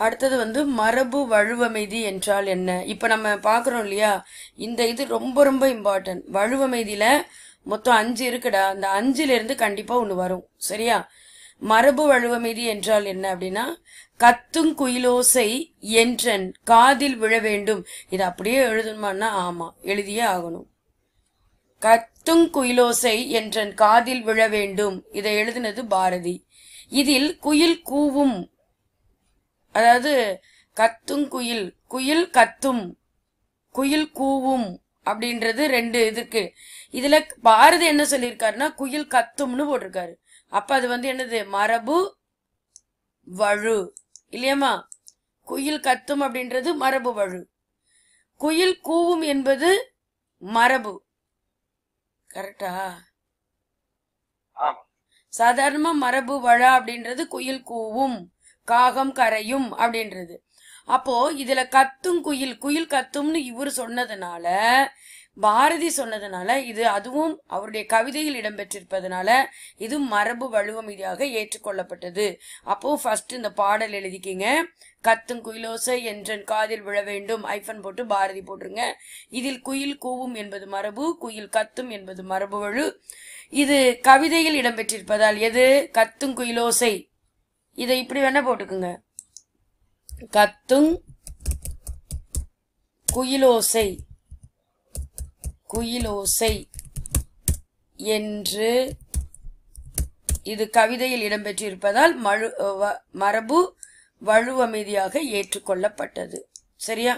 அடுத்தது வந்து மரபு வழுவமைதி என்றால் என்ன இப்போ நம்ம பார்க்குறோம் இல்லையா இந்த இது ரொம்ப ரொம்ப இம்பார்ட்டன்ட் வழுவமைதியில் மொத்தம் அஞ்சு இருக்குடா அந்த அஞ்சுல இருந்து கண்டிப்பாக ஒன்று வரும் சரியா மரபு வழுவமைதி என்றால் என்ன அப்படின்னா கத்துங் குயிலோசை என்றன் காதில் விழ வேண்டும் இது அப்படியே எழுதணுமான்னா ஆமா எழுதியே ஆகணும் கத்துங் குயிலோசை என்றன் காதில் விழ வேண்டும் இதை எழுதினது பாரதி இதில் குயில் கூவும் அதாவது கத்தும் குயில் குயில் கத்தும் குயில் கூவும் அப்படின்றது ரெண்டு இதுக்கு இதுல பாரதி என்ன சொல்லியிருக்காருன்னா குயில் கத்தும்னு போட்டிருக்காரு அப்ப அது வந்து என்னது மரபு வழு இல்லையாம்மா குயில் கத்தும் அப்படின்றது மரபு வழு குயில் கூவும் என்பது மரபு கரெக்டா ஆமா சாதாரணமா மரபு வழா அப்படின்றது குயில் கூவும் காகம் கரையும் அப்படின்றது அப்போ இதுல கத்தும் குயில் குயில் கத்தும்னு இவர் சொன்னதுனால பாரதி சொன்னதுனால இது அதுவும் அவருடைய கவிதையில் இடம்பெற்றிருப்பதனால இது மரபு வழுவமீதியாக ஏற்றுக்கொள்ளப்பட்டது அப்போ ஃபர்ஸ்ட் இந்த பாடல் எழுதிக்கிங்க கத்தும் குயிலோசை என்றன் காதில் விழ வேண்டும் ஐஃபன் போட்டு பாரதி போட்டுருங்க இதில் குயில் கூவும் என்பது மரபு குயில் கத்தும் என்பது மரபு வழு இது கவிதையில் இடம்பெற்றிருப்பதால் எது கத்தும் குயிலோசை இதை இப்படி வேணா போட்டுக்குங்க கத்துங் குயிலோசை குயிலோசை என்று இது கவிதையில் இடம்பெற்றிருப்பதால் மழு வ- மரபு வழுவமைதியாக ஏற்றுக்கொள்ளப்பட்டது சரியா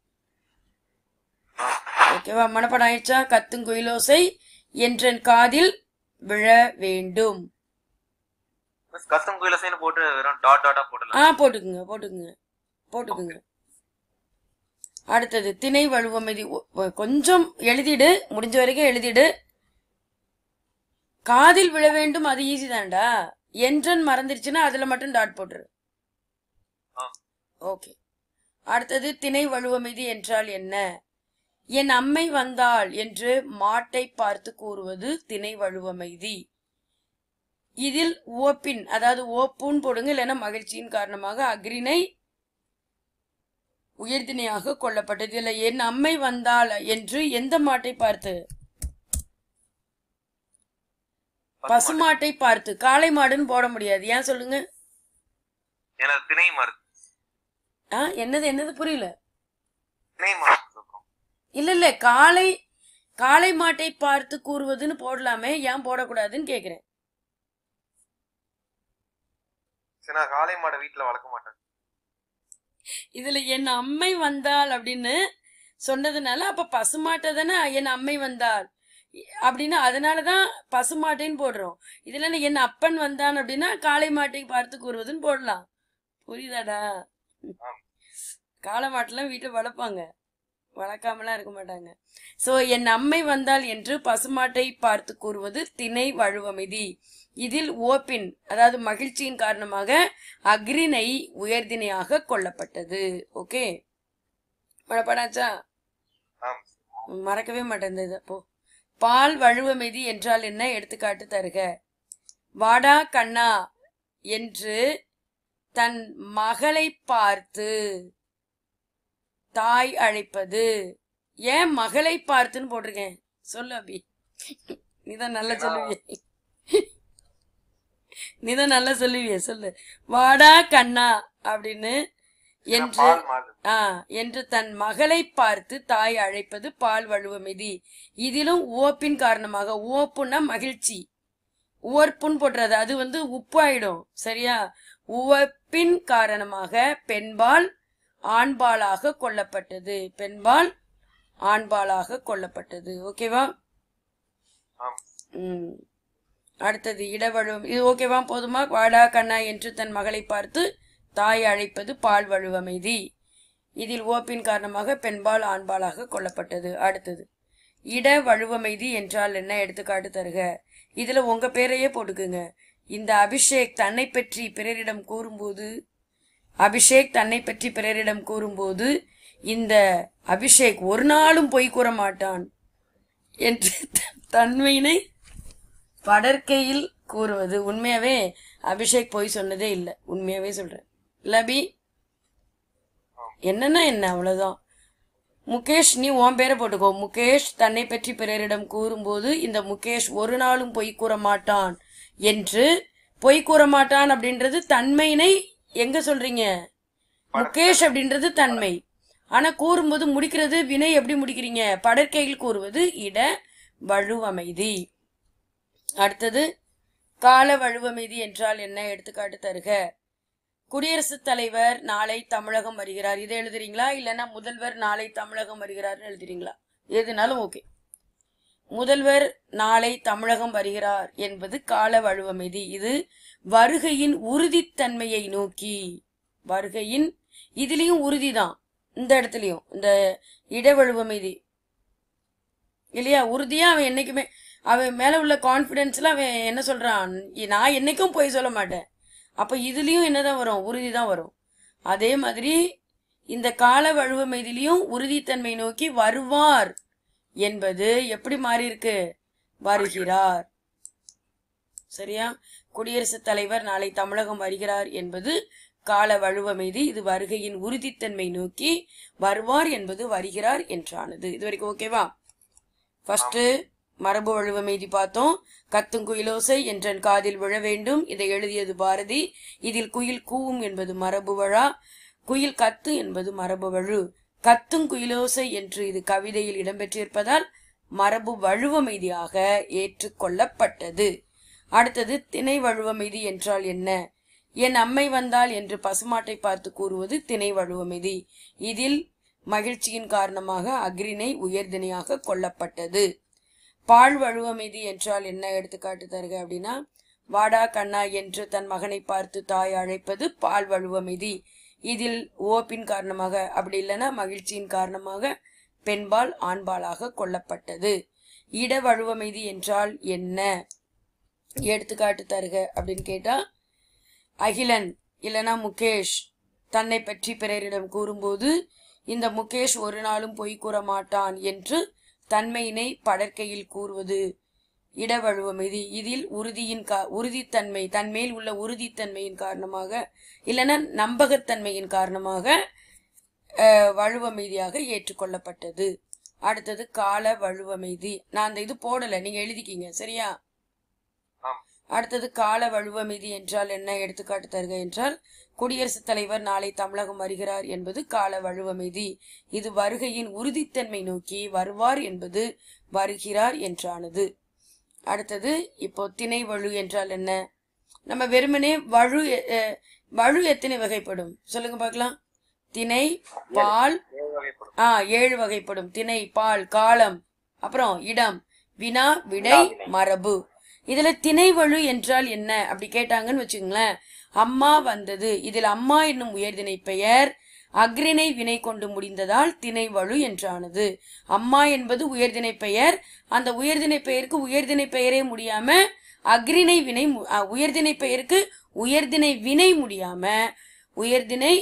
ஓகேவா மனப்படம் ஆயிடுச்சா கத்துங் குயிலோசை என்றன் காதில் விழ வேண்டும் மிஸ் கஸ்டம் குயிலசைன்னு போட்டு வெறும் டாட் டாட்டா போடலாம் ஆ போட்டுக்குங்க போட்டுக்குங்க போட்டுக்குங்க அடுத்தது திணை வழுவமைதி ஒ- ஒ- கொஞ்சம் எழுதிடு முடிஞ்ச வரைக்கும் எழுதிடு காதில் விழ வேண்டும் அது ஈஸி தான்டா என்றன் மறந்துருச்சுன்னா அதுல மட்டும் டாட் போட்டுரு ஆ. ஓகே அடுத்தது திணை வழுவமைதி என்றால் என்ன என் அம்மை வந்தாள் என்று மாட்டை பார்த்து கூறுவது திணை வழுவமைதி இதில் ஓப்பின் அதாவது ஓப்புன்னு போடுங்க இல்லைன்னா மகிழ்ச்சியின் காரணமாக அக்ரிணை உயர்திணையாக கொல்லப்பட்டது இல்ல என் அம்மை வந்தாள் என்று எந்த மாட்டை பார்த்து பசுமாட்டை பார்த்து காளை மாடுன்னு போட முடியாது ஏன் சொல்லுங்க எனது திணை மறு ஆ என்னது என்னது புரியல திணை மறு சொல்றோம் இல்ல இல்ல காளை காளை மாட்டை பார்த்து கூறுவதுன்னு போடலாமே ஏன் போடக்கூடாதுன்னு கேக்குறேன் சரி நான் காளை மாடை வீட்டுல வளர்க்க மாட்டேன் இதுல என் அம்மை வந்தாள் அப்படின்னு சொன்னதுனால அப்ப பசுமாட்டை தானே என் அம்மை வந்தாள் அப்படின்னு அதனாலதான் பசுமாட்டைன்னு போடுறோம் இதுல என் அப்பன் வந்தான் அப்படின்னா காளை மாட்டை பார்த்து கூறுவதுன்னு போடலாம் புரியுதாடா காளை மாட்டெல்லாம் வீட்டுல வளர்ப்பாங்க வளர்க்காமலாம் இருக்க மாட்டாங்க சோ என் அம்மை வந்தாள் என்று பசுமாட்டை பார்த்து கூறுவது திணை வழுவமைதி இதில் ஓப்பின் அதாவது மகிழ்ச்சியின் காரணமாக அக்ரிணை உயர்திணையாக கொல்லப்பட்டது ஓகே மனப்படாச்சா ஆம் மறக்கவே மாட்டேன் இந்த இதை போ பால் வழுவமைதி என்றால் என்ன எடுத்துக்காட்டு தருக வாடா கண்ணா என்று தன் மகளை பார்த்து தாய் அழைப்பது ஏன் மகளை பார்த்துன்னு போட்டிருக்கேன் சொல்லு அபி நீதான் நல்லா சொல்லுவியே நீதான் நல்லா சொல்லுவியே சொல்லு வாடா கண்ணா அப்படின்னு என்று பால் மாடு ஆ என்று தன் மகளை பார்த்து தாய் அழைப்பது பால் வழுவமைதி இதிலும் ஓப்பின் காரணமாக ஓப்புன்னா மகிழ்ச்சி உவர்ப்புன்னு போடுறது அது வந்து உப்பாயிடும் சரியா உவப்பின் காரணமாக பெண்பால் ஆண்பாலாக கொல்லப்பட்டது பெண்பால் ஆண்பாலாக கொல்லப்பட்டது ஓகேவா ஆம் ம் அடுத்தது இடவழுவம் இது ஓகேவா போதுமா வாடா கண்ணா என்று தன் மகளை பார்த்து தாய் அழைப்பது பால் வழுவமைதி இதில் ஓப்பின் காரணமாக பெண்பால் ஆண்பாலாக கொல்லப்பட்டது அடுத்தது இட வழுவமைதி என்றால் என்ன எடுத்துக்காட்டு தருக இதுல உங்க பேரையே போட்டுக்குங்க இந்த அபிஷேக் தன்னை பற்றி பிறரிடம் கூறும்போது அபிஷேக் தன்னை பற்றி பிறரிடம் கூறும்போது இந்த அபிஷேக் ஒரு நாளும் பொய் கூற மாட்டான் என்று த- தன்மையினை படற்கையில் கூறுவது உண்மையாவே அபிஷேக் பொய் சொன்னதே இல்லை உண்மையாவே சொல்றேன் லபி என்னன்னா என்ன அவ்வளவுதான் முகேஷ் நீ உன் பேரை போட்டுக்கோ முகேஷ் தன்னை பற்றி பிறரிடம் கூறும்போது இந்த முகேஷ் ஒரு நாளும் பொய் கூற மாட்டான் என்று பொய் கூற மாட்டான் அப்படின்றது தன்மையினை எங்க சொல்றீங்க முகேஷ் அப்படின்றது தன்மை ஆனா கூறும்போது முடிக்கிறது வினை எப்படி முடிக்கிறீங்க படற்கையில் கூறுவது இட வழுவமைதி அடுத்தது கால வழுவமைதி என்றால் என்ன எடுத்துக்காட்டு தருக குடியரசுத் தலைவர் நாளை தமிழகம் வருகிறார் இதை எழுதுறீங்களா இல்லைன்னா முதல்வர் நாளை தமிழகம் வருகிறார்னு எழுதுறீங்களா எதுனாலும் ஓகே முதல்வர் நாளை தமிழகம் வருகிறார் என்பது கால வழுவமைதி இது வருகையின் உறுதித்தன்மையை நோக்கி வருகையின் இதுலயும் உறுதிதான் இந்த இடத்துலயும் இந்த இடவழுவமைதி இல்லையா உறுதியா அவன் என்னைக்குமே அவன் மேல உள்ள கான்பிடன்ஸ்ல அவன் என்ன சொல்றான் நான் என்னைக்கும் போய் சொல்ல மாட்டேன் அப்ப இதுலயும் என்னதான் வரும் உறுதி தான் வரும் அதே மாதிரி இந்த கால வழுவமைதிலையும் உறுதித்தன்மை நோக்கி வருவார் என்பது எப்படி மாறி இருக்கு வருகிறார் சரியா குடியரசுத் தலைவர் நாளை தமிழகம் வருகிறார் என்பது கால வழுவமைதி இது வருகையின் உறுதித்தன்மை நோக்கி வருவார் என்பது வருகிறார் என்றானது இது வரைக்கும் ஓகேவா ஃபர்ஸ்ட் மரபு வழுவமைதி பார்த்தோம் கத்தும் குயிலோசை என்றன் காதில் விழ வேண்டும் இதை எழுதியது பாரதி இதில் குயில் கூவும் என்பது மரபு வழா குயில் கத்து என்பது மரபு வழு கத்தும் குயிலோசை என்று இது கவிதையில் இடம்பெற்றிருப்பதால் மரபு வழுவமைதியாக ஏற்றுக்கொள்ளப்பட்டது அடுத்தது திணை வழுவமைதி என்றால் என்ன என் அம்மை வந்தால் என்று பசுமாட்டை பார்த்து கூறுவது திணை வழுவமைதி இதில் மகிழ்ச்சியின் காரணமாக அக்ரிணை உயர்திணையாக கொல்லப்பட்டது பால் வழுவமைதி என்றால் என்ன எடுத்துக்காட்டு தருக அப்படின்னா வாடா கண்ணா என்று தன் மகனை பார்த்து தாய் அழைப்பது பால் வழுவமைதி இதில் ஓப்பின் காரணமாக அப்படி இல்லைன்னா மகிழ்ச்சியின் காரணமாக பெண்பால் ஆண்பாலாக கொல்லப்பட்டது இட வழுவமைதி என்றால் என்ன எடுத்துக்காட்டு தருக அப்படின்னு கேட்டா அகிலன் இல்லனா முகேஷ் தன்னை பற்றி பிறரிடம் கூறும்போது இந்த முகேஷ் ஒரு நாளும் பொய் கூற மாட்டான் என்று தன்மையினை படற்கையில் கூறுவது இடவழுவமைதி இதில் உறுதியின் கா உறுதித்தன்மை தன்மேல் உள்ள உறுதித்தன்மையின் காரணமாக இல்லைன்னா நம்பகத்தன்மையின் காரணமாக அஹ், வழுவமைதியாக ஏற்றுக்கொள்ளப்பட்டது அடுத்தது கால வழுவமைதி நான் அந்த இது போடல நீங்க எழுதிக்கிங்க சரியா ஆம் அடுத்தது கால வழுவமைதி என்றால் என்ன எடுத்துக்காட்டு தருக என்றால் குடியரசுத் தலைவர் நாளை தமிழகம் வருகிறார் என்பது கால வழுவமைதி இது வருகையின் உறுதித்தன்மை நோக்கி வருவார் என்பது வருகிறார் என்றானது அடுத்தது இப்போ திணை வழு என்றால் என்ன நம்ம வெறுமனே வழு எ- அஹ், வழு எத்தனை வகைப்படும் சொல்லுங்க பார்க்கலாம் திணை பால் ஏழு வகைப்படும் ஆ ஏழு வகைப்படும் திணை பால் காலம் அப்புறம் இடம் வினா விடை மரபு இதுல திணைவழு என்றால் என்ன அப்படி கேட்டாங்கன்னு வச்சுங்களேன் அம்மா வந்தது இதில் அம்மா என்னும் உயர்திணை பெயர் அக்ரிணை வினை கொண்டு முடிந்ததால் திணைவழு என்றானது அம்மா என்பது உயர்திணை பெயர் அந்த உயர்திணை பெயருக்கு உயர்திணை பெயரே முடியாம அக்ரிணை வினை மு- அ, உயர்திணை பெயருக்கு உயர்திணை வினை முடியாம உயர்திணை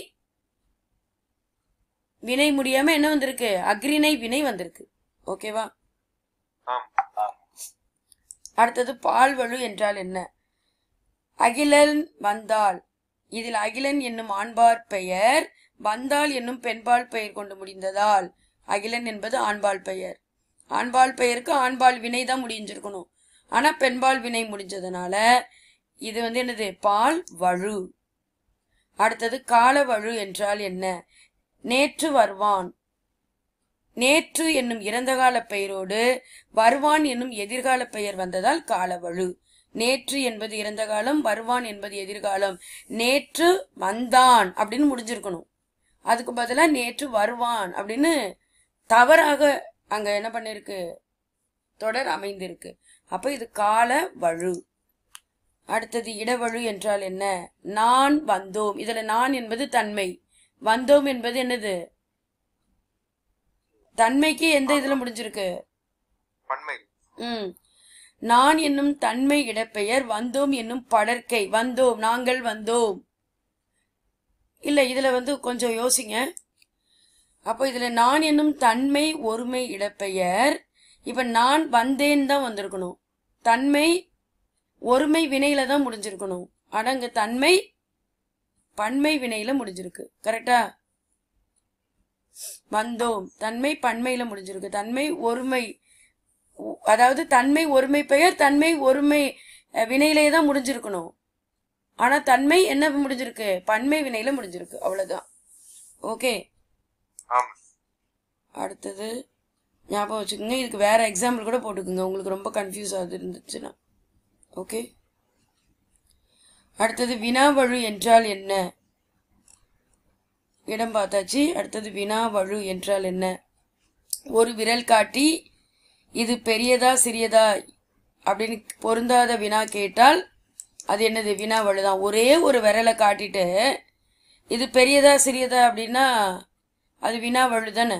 வினை முடியாம என்ன வந்திருக்கு அக்ரிணை வினை வந்திருக்கு ஓகேவா ஆம் அடுத்தது பால்வழு என்றால் என்ன அகிலன் வந்தாள் இதில் அகிலன் என்னும் ஆண்பார் பெயர் வந்தாள் என்னும் பெண்பால் பெயர் கொண்டு முடிந்ததால் அகிலன் என்பது ஆண்பால் பெயர் ஆண்பால் பெயருக்கு ஆண்பால் வினை தான் முடிஞ்சிருக்கணும் ஆனா பெண்பால் வினை முடிஞ்சதுனால இது வந்து என்னது பால் வழு அடுத்தது கால வழு என்றால் என்ன நேற்று வருவான் நேற்று என்னும் இறந்தகால பெயரோடு வருவான் என்னும் எதிர்கால பெயர் வந்ததால் காலவழு நேற்று என்பது இறந்த காலம் வருவான் என்பது எதிர்காலம் நேற்று வந்தான் அப்படின்னு முடிஞ்சிருக்கணும் அதுக்கு பதிலா நேற்று வருவான் அப்படின்னு தவறாக அங்க என்ன பண்ணிருக்கு தொடர் அமைந்திருக்கு அப்ப இது கால வழு அடுத்தது இடவழு என்றால் என்ன நான் வந்தோம் இதுல நான் என்பது தன்மை வந்தோம் என்பது என்னது தன்மைக்கு எந்த இதுல முடிஞ்சிருக்கு பன்மை ம் நான் என்னும் தன்மை இடப்பெயர் வந்தோம் என்னும் படற்கை வந்தோம் நாங்கள் வந்தோம் இல்ல இதுல வந்து கொஞ்சம் யோசிங்க அப்போ இதுல நான் என்னும் தன்மை ஒருமை இடப்பெயர் இப்ப நான் வந்தேன் தான் வந்திருக்கணும் தன்மை ஒருமை வினையில தான் முடிஞ்சிருக்கணும் ஆனா இங்க தன்மை பன்மை வினையில முடிஞ்சிருக்கு கரெக்டா வந்தோம் தன்மை பன்மையில முடிஞ்சிருக்கு தன்மை ஒருமை உ- அதாவது தன்மை ஒருமை பெயர் தன்மை ஒருமை அஹ், வினையிலே தான் முடிஞ்சிருக்கணும் ஆனா தன்மை என்ன முடிஞ்சிருக்கு பன்மை வினையில முடிஞ்சிருக்கு அவ்வளவுதான் ஓகே ஆமா அடுத்தது ஞாபகம் வச்சுக்கோங்க இதுக்கு வேற எக்ஸாம்பிள் கூட போட்டுக்கோங்க உங்களுக்கு ரொம்ப கன்ஃபியூஸ் ஆகுது இருந்துச்சுன்னா ஓகே அடுத்தது வினாவழு என்றால் என்ன இடம் பார்த்தாச்சு அடுத்தது வினாவழு என்றால் என்ன ஒரு விரல் காட்டி இது பெரியதா சிறியதா அப்படின்னு பொருந்தாத வினா கேட்டால் அது என்னது வினாவழு தான் ஒரே ஒரு விரலை காட்டிட்டு இது பெரியதா சிறியதா அப்படின்னா அது வினாவழு தானே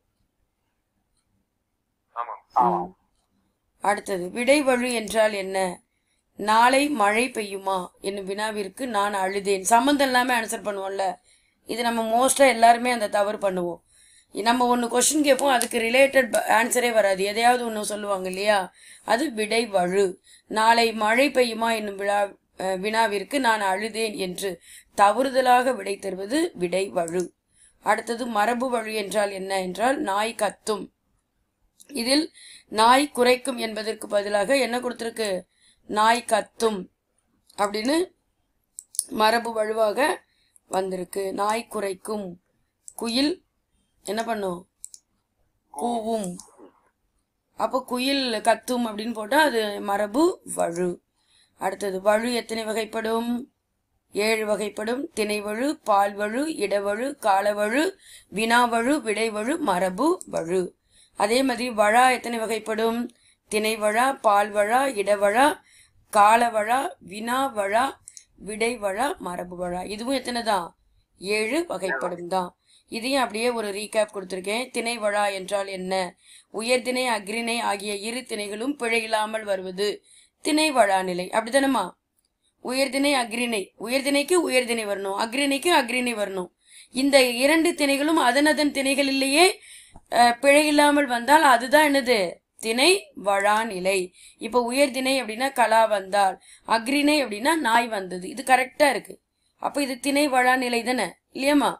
ஆமா ம். அடுத்தது விடைவழு என்றால் என்ன நாளை மழை பெய்யுமா என்னும் வினாவிற்கு நான் அழுதேன் சம்மந்தம் இல்லாம ஆன்சர் பண்ணுவோம்ல இது நம்ம மோஸ்டா எல்லாருமே அந்த தவறு பண்ணுவோம் நம்ம ஒன்று கொஸ்டின் கேட்போம் அதுக்கு ரிலேட்டட் ஆன்சரே வராது எதையாவது ஒன்று சொல்லுவாங்க இல்லையா அது விடை வழு நாளை மழை பெய்யுமா என்னும் விழா அஹ், வினாவிற்கு நான் அழுதேன் என்று தவறுதலாக விடை தருவது விடை வழு அடுத்தது மரபு வழு என்றால் என்ன என்றால் நாய் கத்தும் இதில் நாய் குறைக்கும் என்பதற்கு பதிலாக என்ன கொடுத்திருக்கு நாய் கத்தும் அப்படின்னு மரபு வலுவாக வந்திருக்கு நாய் குறைக்கும் குயில் என்ன பண்ணும் கூவும் அப்போ குயில் கத்தும் அப்படின்னு போட்டா அது மரபு வழு அடுத்தது வழு எத்தனை வகைப்படும் ஏழு வகைப்படும் திணைவழு பால்வழு இடவழு காலவழு வினாவழு விடைவழு மரபு வழு அதே மாதிரி வழா எத்தனை வகைப்படும் திணைவழா பால்வழா இடவழா காலவழா வினாவழா விடைவழா மரபு வழா இதுவும் எத்தனை தான் ஏழு வகைப்படும் தான் இதையும் அப்படியே ஒரு ரீகேப் கொடுத்திருக்கேன் திணை வழா என்றால் என்ன உயர்திணை அக்ரிணை ஆகிய இரு திணைகளும் பிழையில்லாமல் வருவது திணை வழா நிலை அப்படிதானம்மா உயர்திணை அக்ரிணை உயர்திணைக்கு உயர்திணை வரணும் அக்ரிணைக்கு அக்ரிணை வரணும் இந்த இரண்டு திணைகளும் அதன் அதன் திணைகளிலேயே அஹ், பிழை இல்லாமல் வந்தால் அதுதான் என்னது திணை வழா நிலை இப்ப உயர்திணை அப்படின்னா கலா வந்தால் அக்ரிணை அப்படின்னா நாய் வந்தது இது கரெக்டா இருக்கு அப்ப இது திணை வழா நிலை தானே இல்லையாம்மா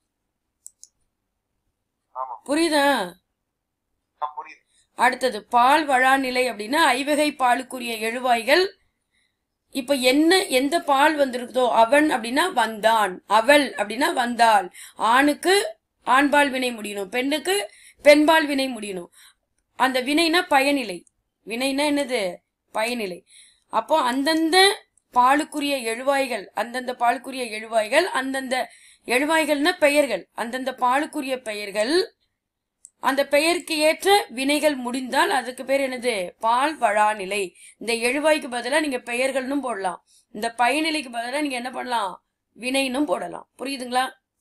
ஆமா புரியுதா ஆ, புரியுது அடுத்தது பால் வழா நிலை அப்படின்னா ஐவகை பாலுக்குரிய எழுவாய்கள் இப்ப என்ன எந்த பால் வந்திருக்குதோ அவன் அப்படின்னா வந்தான் அவள் அப்படின்னா வந்தாள் ஆணுக்கு ஆண்பால் வினை முடியணும் பெண்ணுக்கு பெண்பால் வினை முடியணும் அந்த வினைனா பயனிலை வினைனா என்னது பயனிலை அப்போ அந்தந்த பாலுக்குரிய எழுவாய்கள் அந்தந்த பாலுக்குரிய எழுவாய்கள் அந்தந்த எழுவாய்கள்னா பெயர்கள் அந்தந்த பாலுக்குரிய பெயர்கள் அந்த பெயருக்கு ஏற்ற வினைகள் முடிந்தால் அதுக்கு பேர் என்னது பால் வழா நிலை இந்த எழுவாய்க்கு பதிலா நீங்க பெயர்கள்னும் போடலாம் இந்த பயனிலைக்கு பதிலா நீங்க என்ன பண்ணலாம் வினைனும் போடலாம் புரியுதுங்களா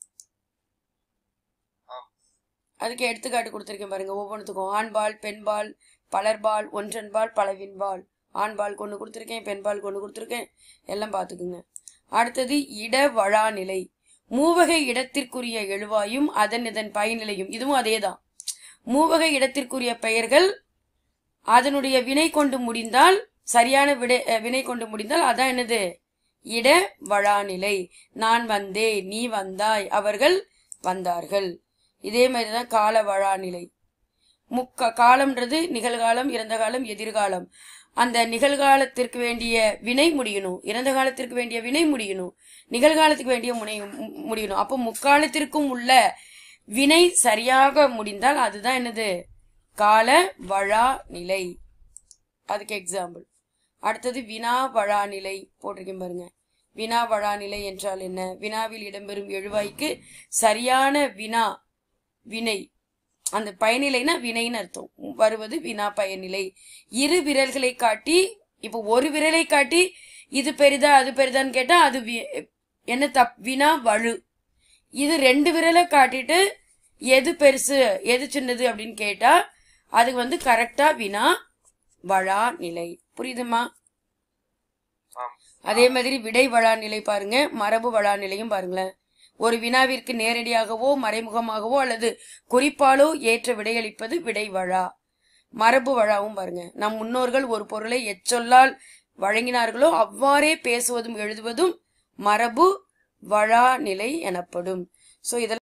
ஆம். அதுக்கு எடுத்துக்காட்டு கொடுத்திருக்கேன் பாருங்க ஒவ்வொன்றுத்துக்கும் ஆண்பால் பெண்பால் பலர்பால் ஒன்றன்பால் பலவின்பால் ஆண்பால் கொண்டு கொடுத்திருக்கேன் பெண்பால் கொண்டு கொடுத்திருக்கேன் எல்லாம் பார்த்துக்குங்க அடுத்தது இட வழா நிலை மூவகை இடத்திற்குரிய எழுவாயும் அதன் இதன் பயனிலையும் இதுவும் அதேதான் மூவகை இடத்திற்குரிய பெயர்கள் அதனுடைய வினை கொண்டு முடிந்தால் சரியான விடை அஹ், வினை கொண்டு முடிந்தால் அதான் என்னது இட வழாநிலை நான் வந்தேன் நீ வந்தாய் அவர்கள் வந்தார்கள் இதே மாதிரிதான் கால வழாநிலை முக்க காலம்ன்றது நிகழ்காலம் இறந்த காலம் எதிர்காலம் அந்த நிகழ்காலத்திற்கு வேண்டிய வினை முடியணும் இறந்த காலத்திற்கு வேண்டிய வினை முடியணும் நிகழ்காலத்துக்கு வேண்டிய முனை மு- முடியணும் அப்போ முக்காலத்திற்கும் உள்ள வினை சரியாக முடிந்தால் அதுதான் என்னது கால வழா நிலை அதுக்கு எக்ஸாம்பிள் அடுத்தது வினா வழா நிலை போட்டிருக்கேன் பாருங்க வினா வழா நிலை என்றால் என்ன வினாவில் இடம்பெறும் எழுவாய்க்கு சரியான வினா வினை அந்த பயனிலைனா வினைன்னு அர்த்தம் வருவது வினா பயனிலை இரு விரல்களை காட்டி இப்போ ஒரு விரலை காட்டி இது பெரிதா அது பெரிதான்னு கேட்டா அது வி- என்ன தப் வினா வலு இது ரெண்டு விரலை காட்டிட்டு எது பெருசு எது சின்னது அப்படின்னு கேட்டா அது வந்து கரெக்டா வினா வழா நிலை புரியுதுமா ஆம் அதே மாதிரி விடை வழா நிலை பாருங்க மரபு வழா நிலையும் பாருங்களேன் ஒரு வினாவிற்கு நேரடியாகவோ மறைமுகமாகவோ அல்லது குறிப்பாலோ ஏற்ற விடையளிப்பது விடை வழா மரபு வழாவும் பாருங்க நம் முன்னோர்கள் ஒரு பொருளை எச்சொல்லால் வழங்கினார்களோ அவ்வாறே பேசுவதும் எழுதுவதும் மரபு வழா நிலை எனப்படும் சோ இதெல்லாம்